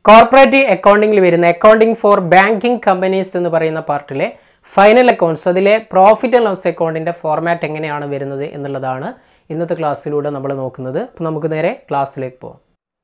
corporate അക്കൗണ്ടിങ്ങിൽ വരുന്ന accounting for banking companies എന്ന് പറയുന്ന പാർട്ടിലെ ഫൈനൽ അക്കൗണ്ട്സ് അതിലെ പ്രോഫിറ്റ് ആൻഡ് ലോസ് അക്കൗണ്ടിൻ്റെ ഫോർമാറ്റ് എങ്ങനെയാണ് വരുന്നത് എന്നുള്ളതാണ് ഇന്നത്തെ ക്ലാസ്സിലൂടെ നമ്മൾ നോക്കുന്നത് അപ്പോൾ നമുക്ക് നേരെ ക്ലാസ്സിലേക്ക് പോകാം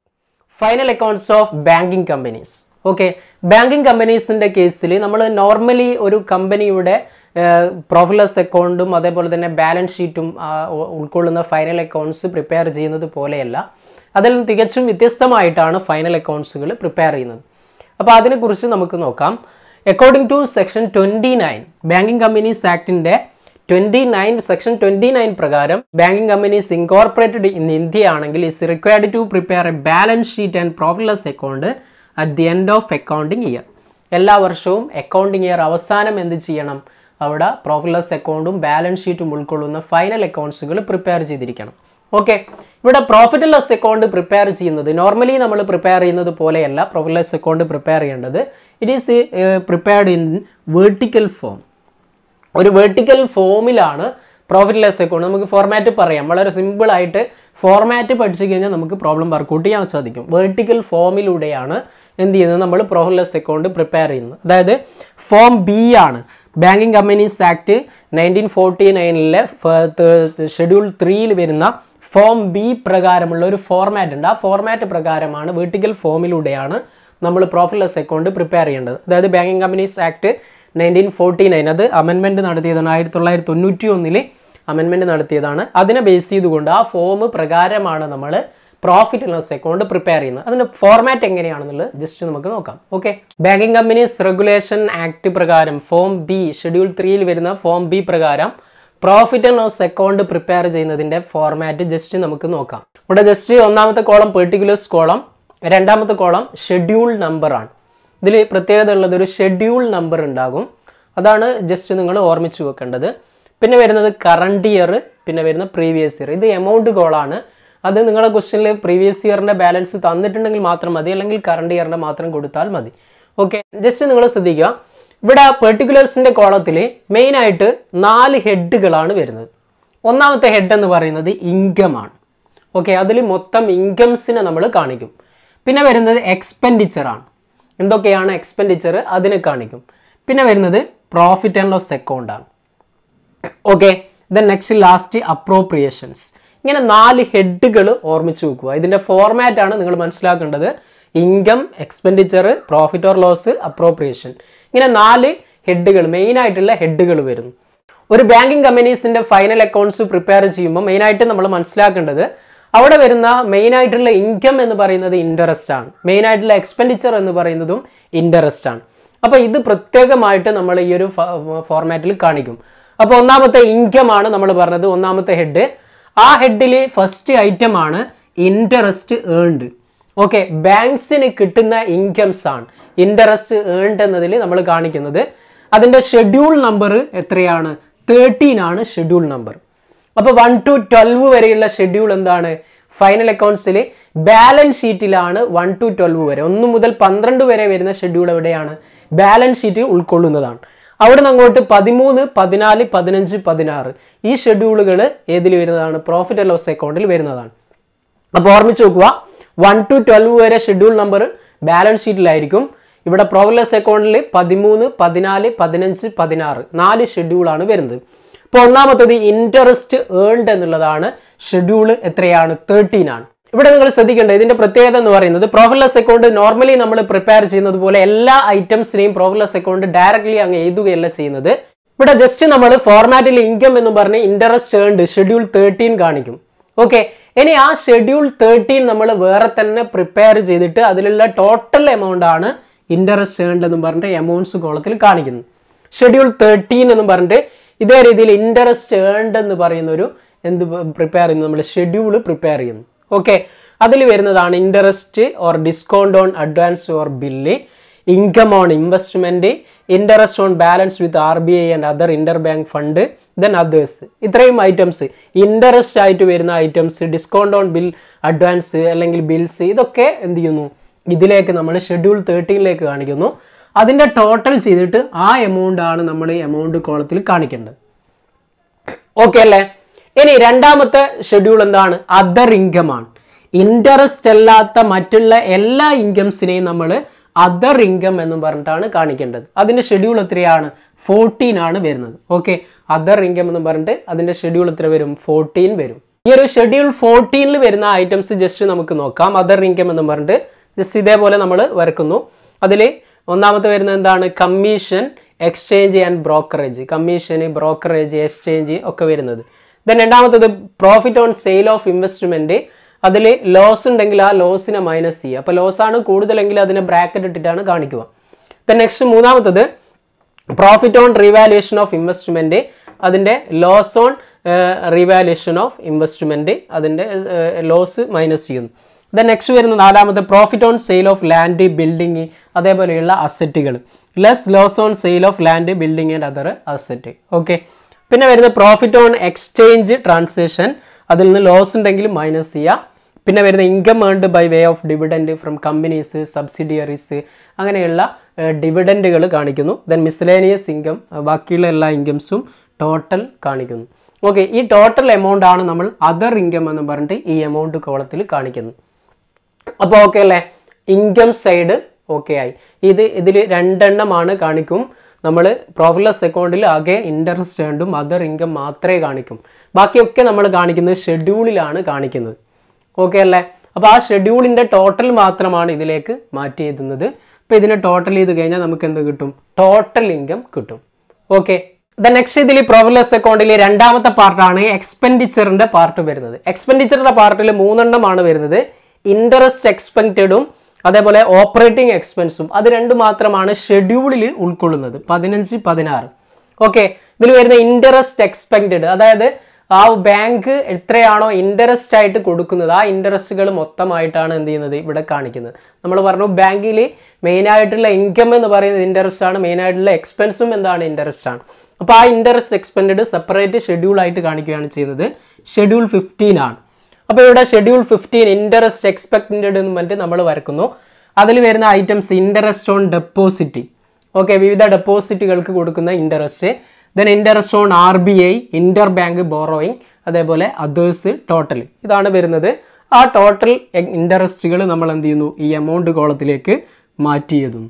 final accounts of banking companies okay banking കമ്പനീസിൻ്റെ കേസിൽ നമ്മൾ നോർമലി ഒരു കമ്പനിയുടെ പ്രോഫിറ്റ് അക്കൗണ്ടും അതേപോലെ തന്നെ ബാലൻസ് ഷീറ്റും ആ, ഉ- ഉൾക്കൊള്ളുന്ന ഫൈനൽ അക്കൗണ്ട്സ് പ്രിപ്പയർ ചെയ്യുന്നത് പോലെയല്ല അതിൽ നിന്ന് തികച്ചും വ്യത്യസ്തമായിട്ടാണ് ഫൈനൽ അക്കൗണ്ട്സുകൾ പ്രിപ്പയർ ചെയ്യുന്നത് അപ്പോൾ അതിനെക്കുറിച്ച് നമുക്ക് നോക്കാം according to section twenty nine banking companies ആക്ടിൻ്റെ twenty nine section twenty nine പ്രകാരം banking companies incorporated in India ആണെങ്കിൽ is required to prepare a balance sheet and profit account at the end of accounting year എല്ലാ വർഷവും accounting year അവസാനം എന്ത് ചെയ്യണം അവിടെ profit അക്കൗണ്ടും ബാലൻസ് ഷീറ്റും ഉൾക്കൊള്ളുന്ന ഫൈനൽ അക്കൗണ്ട്സുകൾ പ്രിപ്പയർ ചെയ്തിരിക്കണം ഓക്കെ ഇവിടെ പ്രോഫിറ്റ് ലോസ് അക്കൗണ്ട് പ്രിപ്പയർ ചെയ്യുന്നത് നോർമലി നമ്മൾ പ്രിപ്പയർ ചെയ്യുന്നത് പോലെയല്ല പ്രോഫിറ്റ് ലോസ് അക്കൗണ്ട് പ്രിപ്പയർ ചെയ്യേണ്ടത് it is prepared in vertical form ഒരു വെർട്ടിക്കൽ ഫോമിലാണ് പ്രോഫിറ്റ് ലെസ് അക്കൗണ്ട് നമുക്ക് ഫോർമാറ്റ് പറയാം വളരെ സിമ്പിൾ ആയിട്ട് ഫോർമാറ്റ് പഠിച്ചു കഴിഞ്ഞാൽ നമുക്ക് പ്രോബ്ലം വർക്കൗട്ട് ചെയ്യാൻ സാധിക്കും വെർട്ടിക്കൽ ഫോമിലൂടെയാണ് എന്ത് ചെയ്യുന്നത് നമ്മൾ പ്രോഫിറ്റ് ലെസ് അക്കൗണ്ട് പ്രിപ്പയർ ചെയ്യുന്നത് അതായത് ഫോം ബി ആണ് banking companies act nineteen forty നയനിലെ ഷെഡ്യൂൾ ത്രീയിൽ വരുന്ന ഫോം ബി പ്രകാരമുള്ള ഒരു ഫോർമാറ്റ് ഉണ്ട് ആ ഫോർമാറ്റ് പ്രകാരമാണ് വെർട്ടിക്കൽ ഫോമിലൂടെയാണ് നമ്മൾ പ്രോഫിറ്റ് ലെസ് അക്കൗണ്ട് പ്രിപ്പയർ ചെയ്യേണ്ടത് അതായത് banking companies act nineteen forty nine അത് അമെൻമെൻറ്റ് നടത്തിയതാണ് ആയിരത്തി തൊള്ളായിരത്തി തൊണ്ണൂറ്റി ഒന്നിൽ അമെൻമെൻറ്റ് നടത്തിയതാണ് അതിനെ ബേസ് ചെയ്തുകൊണ്ട് ആ ഫോം പ്രകാരമാണ് നമ്മൾ പ്രോഫിറ്റ് ലോസ് അക്കൗണ്ട് പ്രിപ്പയർ ചെയ്യുന്നത് അതിൻ്റെ ഫോർമാറ്റ് എങ്ങനെയാണെന്നുള്ളത് ജസ്റ്റ് നമുക്ക് നോക്കാം okay banking companies regulation act പ്രകാരം ഫോം ബി ഷെഡ്യൂൾ ത്രീയിൽ വരുന്ന ഫോം ബി പ്രകാരം profit and loss account prepare ചെയ്യുന്നതിൻ്റെ ഫോർമാറ്റ് ജസ്റ്റ് നമുക്ക് നോക്കാം ഇവിടെ ജസ്റ്റ് ഒന്നാമത്തെ കോളം പെർട്ടിക്കുലേഴ്സ് കോളം രണ്ടാമത്തെ കോളം ഷെഡ്യൂൾ നമ്പർ ആണ് ഇതിൽ പ്രത്യേകത ഉള്ളത് ഒരു ഷെഡ്യൂൾ നമ്പർ ഉണ്ടാകും അതാണ് ജസ്റ്റ് നിങ്ങൾ ഓർമ്മിച്ച് വെക്കേണ്ടത് പിന്നെ വരുന്നത് കറണ്ട് ഇയർ പിന്നെ വരുന്ന പ്രീവിയസ് ഇയർ ഇത് എമൗണ്ട് കോളാണ് അത് നിങ്ങളുടെ ക്വസ്റ്റ്യനിൽ പ്രീവിയസ് ഇയറിൻ്റെ ബാലൻസ് തന്നിട്ടുണ്ടെങ്കിൽ മാത്രം മതി അല്ലെങ്കിൽ കറണ്ട് ഇയറിൻ്റെ മാത്രം കൊടുത്താൽ മതി ഓക്കെ ജസ്റ്റ് നിങ്ങൾ ശ്രദ്ധിക്കുക ഇവിടെ പെർട്ടിക്കുലേഴ്സിൻ്റെ കോളത്തിൽ മെയിനായിട്ട് നാല് ഹെഡുകളാണ് വരുന്നത് ഒന്നാമത്തെ ഹെഡ് എന്ന് പറയുന്നത് ഇൻകം ആണ് ഓക്കെ അതിൽ മൊത്തം ഇൻകംസിനെ നമ്മൾ കാണിക്കും പിന്നെ വരുന്നത് എക്സ്പെൻഡിച്ചർ ആണ് എന്തൊക്കെയാണ് എക്സ്പെൻഡിച്ചർ അതിനെ കാണിക്കും പിന്നെ വരുന്നത് പ്രോഫിറ്റ് ആൻഡ് ലോസ് അക്കൗണ്ട് ആണ് okay then next last appropriations ഇങ്ങനെ നാല് ഹെഡുകൾ ഓർമ്മിച്ച് വെക്കുക ഇതിൻ്റെ ഫോർമാറ്റ് ആണ് നിങ്ങൾ മനസ്സിലാക്കേണ്ടത് income expenditure profit or loss appropriation ഇങ്ങനെ നാല് ഹെഡുകൾ മെയിൻ ആയിട്ടുള്ള ഹെഡുകൾ വരുന്നു ഒരു ബാങ്കിങ് കമ്പനീസിന്റെ ഫൈനൽ അക്കൗണ്ട്സ് പ്രിപ്പയർ ചെയ്യുമ്പോൾ മെയിനായിട്ട് നമ്മൾ മനസ്സിലാക്കേണ്ടത് അവിടെ വരുന്ന മെയിൻ ആയിട്ടുള്ള ഇൻകം എന്ന് പറയുന്നത് ഇൻട്രസ്റ്റ് ആണ് മെയിൻ ആയിട്ടുള്ള എക്സ്പെൻഡിച്ചർ എന്ന് പറയുന്നതും ഇൻട്രസ്റ്റ് ആണ് അപ്പോൾ ഇത് പ്രത്യേകമായിട്ട് നമ്മൾ ഈ ഒരു ഫോർമാറ്റിൽ കാണിക്കും അപ്പോൾ ഒന്നാമത്തെ ഇൻകം ആണ് നമ്മൾ പറഞ്ഞത് ഒന്നാമത്തെ ഹെഡ് ആ ഹെഡിൽ ഫസ്റ്റ് ഐറ്റം ആണ് ഇൻട്രസ്റ്റ് ഏൺഡ് ഓക്കെ ബാങ്ക്സിന് കിട്ടുന്ന ഇൻകംസ് ആണ് ഇൻട്രസ്റ്റ് ഏൺഡ് എന്നതിൽ നമ്മൾ കാണിക്കുന്നത് അതിൻ്റെ ഷെഡ്യൂൾ നമ്പർ എത്രയാണ് തേർട്ടീൻ ആണ് ഷെഡ്യൂൾ നമ്പർ അപ്പോൾ വൺ ടു ട്വൽവ് വരെയുള്ള ഷെഡ്യൂൾ എന്താണ് ഫൈനൽ അക്കൗണ്ട്സിൽ ബാലൻസ് ഷീറ്റിലാണ് വൺ ടു ട്വൽവ് വരെ ഒന്ന് മുതൽ പന്ത്രണ്ട് വരെ വരുന്ന ഷെഡ്യൂൾ എവിടെയാണ് ബാലൻസ് ഷീറ്റ് ഉൾക്കൊള്ളുന്നതാണ് അവിടെ നിന്ന് അങ്ങോട്ട് പതിമൂന്ന് പതിനാല് പതിനഞ്ച് പതിനാറ് ഈ ഷെഡ്യൂളുകൾ ഏതിൽ വരുന്നതാണ് പ്രോഫിറ്റ് ആൻഡ് ലോസ് അക്കൗണ്ടിൽ വരുന്നതാണ് അപ്പോൾ ഓർമ്മിച്ച് നോക്കുക വൺ ടു ട്വൽവ് വരെ ഷെഡ്യൂൾ നമ്പർ ബാലൻസ് ഷീറ്റിലായിരിക്കും ഇവിടെ പ്രോഫിറ്റ്ലെസ് അക്കൗണ്ടിൽ പതിമൂന്ന് പതിനാല് പതിനഞ്ച് പതിനാറ് നാല് ഷെഡ്യൂളാണ് വരുന്നത് ഇപ്പോൾ ഒന്നാമത്തത് ഇൻട്രസ്റ്റ് ഏൺഡ് എന്നുള്ളതാണ് ഷെഡ്യൂൾ എത്രയാണ് തേർട്ടീൻ ആണ് ഇവിടെ നിങ്ങൾ ശ്രദ്ധിക്കേണ്ടത് ഇതിന്റെ പ്രത്യേകത എന്ന് പറയുന്നത് പ്രോഫിറ്റ്ലെസ് അക്കൗണ്ട് നോർമലി നമ്മൾ പ്രിപ്പയർ ചെയ്യുന്നത് പോലെ എല്ലാ ഐറ്റംസിനെയും പ്രോഫിറ്റ്ലെസ് അക്കൗണ്ട് ഡയറക്ട്ലി അങ്ങ് എഴുതുകയല്ല ചെയ്യുന്നത് ഇവിടെ ജസ്റ്റ് നമ്മൾ ഫോർമാറ്റിൽ ഇൻകം എന്ന് പറഞ്ഞ് ഇൻട്രസ്റ്റ് ഏൺഡ് ഷെഡ്യൂൾ തേർട്ടീൻ കാണിക്കും ഓക്കെ ഇനി ആ ഷെഡ്യൂൾ തേർട്ടീൻ നമ്മൾ വേറെ തന്നെ പ്രിപ്പയർ ചെയ്തിട്ട് അതിലുള്ള ടോട്ടൽ എമൗണ്ട് ആണ് ഇൻട്രസ്റ്റ് ഏൺഡ് എന്ന് പറഞ്ഞിട്ട് എമൗണ്ട്സ് കോളത്തിൽ കാണിക്കുന്നത് ഷെഡ്യൂൾ തേർട്ടീൻ എന്ന് പറഞ്ഞിട്ട് ഇതേ രീതിയിൽ ഇൻട്രസ്റ്റ് ഏൺഡ് എന്ന് പറയുന്ന ഒരു എന്ത് പ്രിപ്പയർ ചെയ്യുന്നു നമ്മൾ ഷെഡ്യൂൾ പ്രിപ്പയർ ചെയ്യുന്നു ഓക്കെ അതിൽ വരുന്നതാണ് interest or discount on advance or bill income on investment interest on balance with R B I and other inter bank fund then others ഇത്രയും ഐറ്റംസ് ഇൻട്രസ്റ്റ് ആയിട്ട് വരുന്ന items discount on bill advance അല്ലെങ്കിൽ bills ഇതൊക്കെ എന്ത് ചെയ്യുന്നു ഇതിലേക്ക് നമ്മൾ schedule തേർട്ടീനിലേക്ക് കാണിക്കുന്നു അതിൻ്റെ ടോട്ടൽ ചെയ്തിട്ട് ആ എമൗണ്ട് ആണ് നമ്മൾ എമൗണ്ട് കോളത്തിൽ കാണിക്കേണ്ടത് ഓക്കെ അല്ലേ ഇനി രണ്ടാമത്തെ ഷെഡ്യൂൾ എന്താണ് അതർ ഇൻകം ആണ് ഇൻട്രസ്റ്റ് അല്ലാത്ത മറ്റുള്ള എല്ലാ ഇൻകംസിനെയും നമ്മൾ അതർ ഇൻകം എന്ന് പറഞ്ഞിട്ടാണ് കാണിക്കേണ്ടത് അതിൻ്റെ ഷെഡ്യൂൾ എത്രയാണ് ഫോർട്ടീൻ ആണ് വരുന്നത് ഓക്കെ അതർ ഇൻകം എന്ന് പറഞ്ഞിട്ട് അതിൻ്റെ ഷെഡ്യൂൾ എത്ര വരും ഫോർട്ടീൻ വരും ഈ ഒരു ഷെഡ്യൂൾ ഫോർട്ടീനിൽ വരുന്ന ഐറ്റംസ് ജസ്റ്റ് നമുക്ക് നോക്കാം അതർ ഇൻകം എന്ന് പറഞ്ഞിട്ട് ജസ്റ്റ് ഇതേപോലെ നമ്മൾ വരക്കുന്നു അതിൽ ഒന്നാമത്തെ വരുന്നത് എന്താണ് കമ്മീഷൻ എക്സ്ചേഞ്ച് ആൻഡ് ബ്രോക്കറേജ് കമ്മീഷന് ബ്രോക്കറേജ് എക്സ്ചേഞ്ച് ഒക്കെ വരുന്നത് ദെൻ രണ്ടാമത്തത് profit on sale of investment അതിൽ ലോസ് ഉണ്ടെങ്കിൽ ആ ലോസിനെ മൈനസ് ചെയ്യുക അപ്പോൾ ലോസ് ആണ് കൂടുതലെങ്കിൽ അതിനെ ബ്രാക്കറ്റ് ഇട്ടിട്ടാണ് കാണിക്കുക ദെൻ നെക്സ്റ്റ് മൂന്നാമത്തത് profit on revaluation of investment അതിൻ്റെ loss on revaluation of investment അതിൻ്റെ ലോസ് മൈനസ് ചെയ്യുന്നു ദെൻ നെക്സ്റ്റ് വരുന്ന നാലാമത്തെ profit on sale of land building അതേപോലെയുള്ള അസറ്റുകൾ less loss on sale of land building and other asset okay പിന്നെ വരുന്ന profit on exchange transaction അതിൽ നിന്ന് ലോസ് ഉണ്ടെങ്കിൽ മൈനസ് ചെയ്യുക പിന്നെ വരുന്ന income earned by way of dividend from companies subsidiaries അങ്ങനെയുള്ള ഡിവിഡൻഡുകൾ കാണിക്കുന്നു ദെൻ മിസ്ലേനിയസ് ഇൻകം ബാക്കിയുള്ള എല്ലാ ഇൻകംസും ടോട്ടൽ കാണിക്കുന്നു ഓക്കെ ഈ ടോട്ടൽ എമൗണ്ട് ആണ് നമ്മൾ അതർ ഇൻകം എന്ന് പറഞ്ഞിട്ട് ഈ എമൗണ്ട് കോളത്തിൽ കാണിക്കുന്നത് അപ്പോൾ ഓക്കെ അല്ലേ ഇൻകം സൈഡ് ഓക്കെ ആയി ഇത് ഇതിൽ രണ്ടെണ്ണമാണ് കാണിക്കും നമ്മൾ പ്രോഫിറ്റ്ലെസ് അക്കൗണ്ടിൽ ആകെ ഇൻട്രസ്റ്റ് ഏണ്ടും അതർ ഇൻകം മാത്രമേ കാണിക്കും ബാക്കിയൊക്കെ നമ്മൾ കാണിക്കുന്നത് ഷെഡ്യൂളിലാണ് കാണിക്കുന്നത് ഓക്കെ അല്ലേ അപ്പോൾ ആ ഷെഡ്യൂളിൻ്റെ ടോട്ടൽ മാത്രമാണ് ഇതിലേക്ക് മാറ്റി എഴുതുന്നത് അപ്പോൾ ഇതിനെ ടോട്ടൽ ചെയ്ത് കഴിഞ്ഞാൽ നമുക്ക് എന്ത് കിട്ടും ടോട്ടൽ ഇൻകം കിട്ടും ഓക്കെ ദ നെക്സ്റ്റ് ഇതിൽ പ്രോഫിറ്റ്ലെസ് അക്കൗണ്ടിൽ രണ്ടാമത്തെ പാർട്ടാണ് എക്സ്പെൻഡിച്ചറിൻ്റെ പാർട്ട് വരുന്നത് എക്സ്പെൻഡിച്ചറിൻ്റെ പാർട്ടിൽ മൂന്നെണ്ണമാണ് വരുന്നത് ഇൻട്രസ്റ്റ് എക്സ്പെക്റ്റഡും അതേപോലെ ഓപ്പറേറ്റിംഗ് എക്സ്പെൻസും അത് രണ്ട് മാത്രമാണ് ഷെഡ്യൂളിൽ ഉൾക്കൊള്ളുന്നത് പതിനഞ്ച് പതിനാറ് ഓക്കെ ഇതിൽ വരുന്ന ഇൻട്രസ്റ്റ് എക്സ്പെക്റ്റഡ് അതായത് ആ ബാങ്ക് എത്രയാണോ ഇൻട്രസ്റ്റ് ആയിട്ട് കൊടുക്കുന്നത് ആ ഇൻട്രസ്റ്റുകൾ മൊത്തമായിട്ടാണ് എന്ത് ചെയ്യുന്നത് ഇവിടെ കാണിക്കുന്നത് നമ്മൾ പറഞ്ഞു ബാങ്കിൽ മെയിൻ ആയിട്ടുള്ള ഇൻകം എന്ന് പറയുന്നത് ഇൻട്രസ്റ്റ് ആണ് മെയിൻ ആയിട്ടുള്ള എക്സ്പെൻസും എന്താണ് ഇൻട്രസ്റ്റ് ആണ് അപ്പോൾ ആ ഇൻട്രസ്റ്റ് എക്സ്പെൻഡ് സെപ്പറേറ്റ് ഷെഡ്യൂൾ ആയിട്ട് കാണിക്കുകയാണ് ചെയ്യുന്നത് ഷെഡ്യൂൾ ഫിഫ്റ്റീൻ ആണ് അപ്പോൾ ഇവിടെ ഷെഡ്യൂൾ ഫിഫ്റ്റീൻ ഇൻട്രസ്റ്റ് എക്സ്പെക്റ്റഡ് എന്ന് പറഞ്ഞിട്ട് നമ്മൾ വരക്കുന്നു അതിൽ വരുന്ന items interest on deposit okay വിവിധ ഡെപ്പോസിറ്റുകൾക്ക് കൊടുക്കുന്ന interest then interest on R B I inter bank borrowing അതേപോലെ അതേഴ്സ് ടോട്ടൽ ഇതാണ് വരുന്നത് ആ ടോട്ടൽ ഇൻട്രസ്റ്റുകൾ നമ്മൾ എന്ത് ചെയ്യുന്നു ഈ എമൗണ്ട് കോളത്തിലേക്ക് മാറ്റി എഴുതുന്നു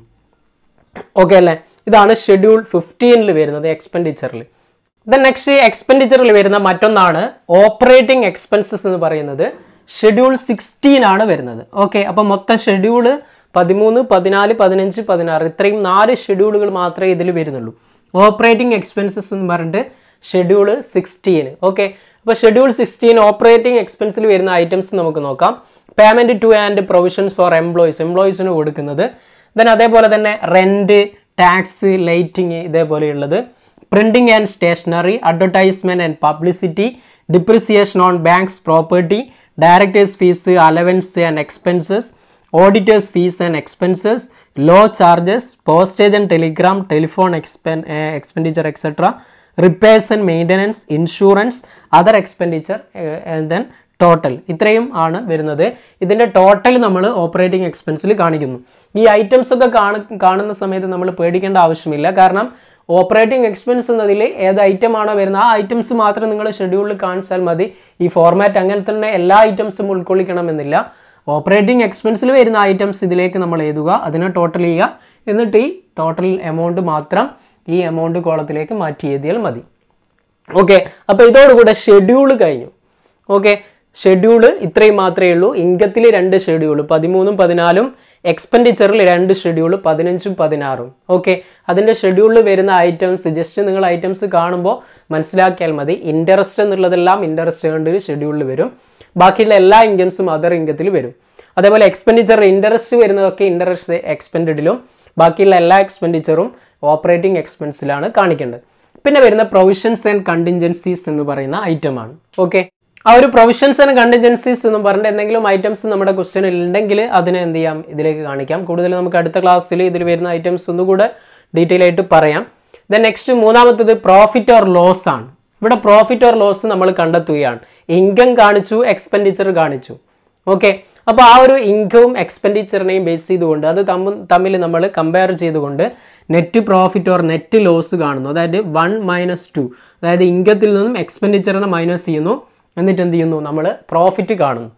ഓക്കെ അല്ലേ ഇതാണ് ഷെഡ്യൂൾ ഫിഫ്റ്റീനിൽ വരുന്നത് എക്സ്പെൻഡിച്ചറിൽ ദെൻ നെക്സ്റ്റ് എക്സ്പെൻഡിച്ചറിൽ വരുന്ന മറ്റൊന്നാണ് ഓപ്പറേറ്റിംഗ് എക്സ്പെൻസസ് എന്ന് പറയുന്നത് ഷെഡ്യൂൾ സിക്സ്റ്റീൻ ആണ് വരുന്നത് ഓക്കെ അപ്പോൾ മൊത്തം ഷെഡ്യൂള് പതിമൂന്ന് പതിനാല് പതിനഞ്ച് പതിനാറ് ഇത്രയും നാല് ഷെഡ്യൂളുകൾ മാത്രമേ ഇതിൽ വരുന്നുള്ളൂ ഓപ്പറേറ്റിംഗ് എക്സ്പെൻസസ് എന്ന് പറഞ്ഞിട്ട് ഷെഡ്യൂൾ സിക്സ്റ്റീൻ ഓക്കെ അപ്പോൾ ഷെഡ്യൂൾ സിക്സ്റ്റീൻ ഓപ്പറേറ്റിംഗ് എക്സ്പെൻസിൽ വരുന്ന ഐറ്റംസ് നമുക്ക് നോക്കാം payment to and provisions for employees എംപ്ലോയീസിന് കൊടുക്കുന്നത് ദെൻ അതേപോലെ തന്നെ റെൻറ്റ് ടാക്സ് ലൈറ്റിങ് ഇതേപോലെയുള്ളത് printing and stationery advertisement and publicity depreciation on banks property directors fees allowance and expenses auditors fees and expenses law charges postage and telegram telephone expen expenditure etcetera repairs and maintenance insurance other expenditure then total ഇത്രയും ആണ് വരുന്നത് ഇതിൻ്റെ total നമ്മൾ operating എക്സ്പെൻസിൽ കാണിക്കുന്നു ഈ items ഒക്കെ കാണു കാണുന്ന സമയത്ത് നമ്മൾ പേടിക്കേണ്ട ആവശ്യമില്ല കാരണം ഓപ്പറേറ്റിംഗ് എക്സ്പെൻസ് എന്നതിൽ ഏത് ഐറ്റം ആണോ വരുന്നത് ആ ഐറ്റംസ് മാത്രം നിങ്ങൾ ഷെഡ്യൂളിൽ കാണിച്ചാൽ മതി ഈ ഫോർമാറ്റ് അങ്ങനെ തന്നെ എല്ലാ ഐറ്റംസും ഉൾക്കൊള്ളിക്കണമെന്നില്ല ഓപ്പറേറ്റിംഗ് എക്സ്പെൻസിൽ വരുന്ന ഐറ്റംസ് ഇതിലേക്ക് നമ്മൾ എഴുതുക അതിനെ ടോട്ടൽ ചെയ്യുക എന്നിട്ട് ഈ ടോട്ടൽ എമൗണ്ട് മാത്രം ഈ എമൗണ്ട് കോളത്തിലേക്ക് മാറ്റി എഴുതിയാൽ മതി ഓക്കെ അപ്പോൾ ഇതോടുകൂടെ ഷെഡ്യൂൾ കഴിഞ്ഞു ഓക്കെ ഷെഡ്യൂള് ഇത്രയും മാത്രമേ ഉള്ളൂ ഇൻകത്തിൽ രണ്ട് ഷെഡ്യൂൾ പതിമൂന്നും പതിനാലും എക്സ്പെൻഡിച്ചറിൽ രണ്ട് ഷെഡ്യൂൾ പതിനഞ്ചും പതിനാറും ഓക്കെ അതിൻ്റെ ഷെഡ്യൂളിൽ വരുന്ന ഐറ്റംസ് ജസ്റ്റ് നിങ്ങൾ ഐറ്റംസ് കാണുമ്പോൾ മനസ്സിലാക്കിയാൽ മതി ഇൻട്രസ്റ്റ് എന്നുള്ളതെല്ലാം ഇൻട്രസ്റ്റ് ഏണ്ട് ഷെഡ്യൂളിൽ വരും ബാക്കിയുള്ള എല്ലാ ഇൻകംസും അതർ ഇൻകത്തിൽ വരും അതേപോലെ എക്സ്പെൻഡിച്ചർ ഇൻട്രസ്റ്റ് വരുന്നതൊക്കെ ഇൻട്രസ്റ്റ് എക്സ്പെൻഡിലും ബാക്കിയുള്ള എല്ലാ എക്സ്പെൻഡിച്ചറും ഓപ്പറേറ്റിംഗ് എക്സ്പെൻസിലാണ് കാണിക്കേണ്ടത് പിന്നെ വരുന്ന പ്രൊവിഷൻസ് ആൻഡ് കണ്ടിൻജൻസീസ് എന്ന് പറയുന്ന ഐറ്റമാണ് ഓക്കെ ആ ഒരു പ്രൊവിഷൻസ് ആൻഡ് കണ്ടിൻജൻസീസ് എന്ന് പറഞ്ഞിട്ട് എന്തെങ്കിലും ഐറ്റംസ് നമ്മുടെ ക്വസ്റ്റ്യനിൽ ഉണ്ടെങ്കിൽ അതിനെ എന്ത് ചെയ്യാം ഇതിലേക്ക് കാണിക്കാം കൂടുതൽ നമുക്ക് അടുത്ത ക്ലാസ്സിൽ ഇതിൽ വരുന്ന ഐറ്റംസ് ഒന്നുകൂടെ ഡീറ്റെയിൽ ആയിട്ട് പറയാം ദെൻ നെക്സ്റ്റ് മൂന്നാമത്തത് പ്രോഫിറ്റ് ഓർ ലോസ് ആണ് ഇവിടെ പ്രോഫിറ്റ് ഓർ ലോസ് നമ്മൾ കണ്ടെത്തുകയാണ് ഇൻകം കാണിച്ചു എക്സ്പെൻഡിച്ചർ കാണിച്ചു ഓക്കെ അപ്പോൾ ആ ഒരു ഇൻകവും എക്സ്പെൻഡിച്ചറിനെയും ബേസ് ചെയ്തുകൊണ്ട് അത് തമ്മിൽ തമ്മിൽ നമ്മൾ കമ്പയർ ചെയ്തുകൊണ്ട് net profit or net loss കാണുന്നു അതായത് വൺ മൈനസ് ടു അതായത് ഇൻകത്തിൽ നിന്നും എക്സ്പെൻഡിച്ചറിനെ മൈനസ് ചെയ്യുന്നു എന്നിട്ട് എന്ത് ചെയ്യുന്നു നമ്മൾ പ്രോഫിറ്റ് കാണുന്നു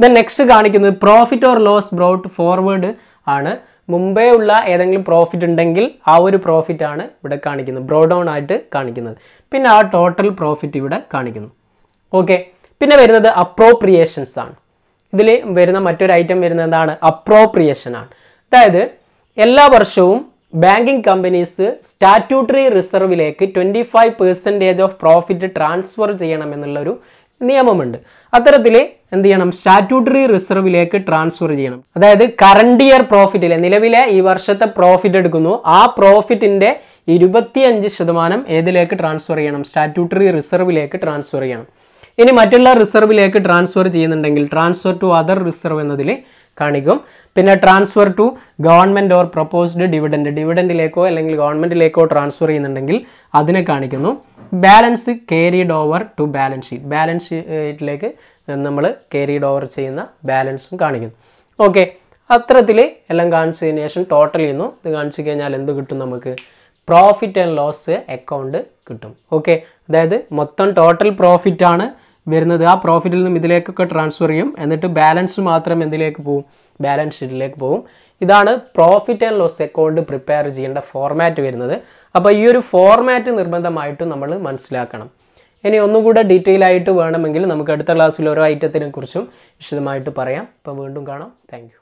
ദെൻ നെക്സ്റ്റ് കാണിക്കുന്നത് profit or loss brought forward ആണ് മുമ്പേ ഉള്ള ഏതെങ്കിലും പ്രോഫിറ്റ് ഉണ്ടെങ്കിൽ ആ ഒരു പ്രോഫിറ്റ് ആണ് ഇവിടെ കാണിക്കുന്നത് ബ്രോ ഡൗൺ ആയിട്ട് കാണിക്കുന്നത് പിന്നെ ആ ടോട്ടൽ പ്രോഫിറ്റ് ഇവിടെ കാണിക്കുന്നു ഓക്കെ പിന്നെ വരുന്നത് അപ്രോപ്രിയേഷൻസ് ആണ് ഇതിൽ വരുന്ന മറ്റൊരു ഐറ്റം വരുന്നത് എന്താണ് അപ്രോപ്രിയേഷൻ ആണ് അതായത് എല്ലാ വർഷവും ബാങ്കിങ് കമ്പനീസ് സ്റ്റാറ്റ്യൂട്ടറി റിസർവിലേക്ക് twenty five percentage of profit transfer ചെയ്യണം എന്നുള്ളൊരു നിയമമുണ്ട് അത്തരത്തിൽ എന്ത് ചെയ്യണം സ്റ്റാറ്റ്യൂട്ടറി റിസർവിലേക്ക് ട്രാൻസ്ഫർ ചെയ്യണം അതായത് കറണ്ട് ഇയർ പ്രോഫിറ്റിലെ നിലവിലെ ഈ വർഷത്തെ പ്രോഫിറ്റ് എടുക്കുന്നു ആ പ്രോഫിറ്റിന്റെ ഇരുപത്തിയഞ്ച് ശതമാനം ഏതിലേക്ക് ട്രാൻസ്ഫർ ചെയ്യണം സ്റ്റാറ്റ്യൂട്ടറി റിസർവിലേക്ക് ട്രാൻസ്ഫർ ചെയ്യണം ഇനി മറ്റുള്ള റിസർവിലേക്ക് ട്രാൻസ്ഫർ ചെയ്യുന്നുണ്ടെങ്കിൽ ട്രാൻസ്ഫർ ടു അതർ റിസർവ് എന്നതിൽ കാണിക്കും പിന്നെ transfer to government or proposed dividend ഡിവിഡൻഡിലേക്കോ അല്ലെങ്കിൽ ഗവൺമെൻറ്റിലേക്കോ ട്രാൻസ്ഫർ ചെയ്യുന്നുണ്ടെങ്കിൽ അതിനെ കാണിക്കുന്നു balance carried over to balance sheet balance ഷീറ്റിലേക്ക് നമ്മൾ കേരിഡ് ഓവർ ചെയ്യുന്ന ബാലൻസും കാണിക്കുന്നു ഓക്കെ അത്തരത്തിൽ എല്ലാം കാണിച്ചതിന് ശേഷം ടോട്ടൽ ചെയ്യുന്നു ഇത് കാണിച്ചു കഴിഞ്ഞാൽ എന്ത് കിട്ടും നമുക്ക് പ്രോഫിറ്റ് ആൻഡ് ലോസ് അക്കൗണ്ട് കിട്ടും ഓക്കെ അതായത് മൊത്തം ടോട്ടൽ പ്രോഫിറ്റ് ആണ് വരുന്നത് ആ പ്രോഫിറ്റിൽ നിന്നും ഇതിലേക്കൊക്കെ ട്രാൻസ്ഫർ ചെയ്യും എന്നിട്ട് ബാലൻസ് മാത്രം എന്തിലേക്ക് പോകും ബാലൻസ് ഷീറ്റിലേക്ക് പോകും ഇതാണ് profit and loss account prepare ചെയ്യേണ്ട ഫോർമാറ്റ് വരുന്നത് അപ്പോൾ ഈ ഒരു ഫോർമാറ്റ് നിർബന്ധമായിട്ടും നമ്മൾ മനസ്സിലാക്കണം ഇനി ഒന്നുകൂടെ ഡീറ്റെയിൽ ആയിട്ട് വേണമെങ്കിൽ നമുക്ക് അടുത്ത ക്ലാസ്സിൽ ഓരോ ഐറ്റത്തിനെ കുറിച്ചും വിശദമായിട്ട് പറയാം അപ്പോൾ വീണ്ടും കാണാം താങ്ക്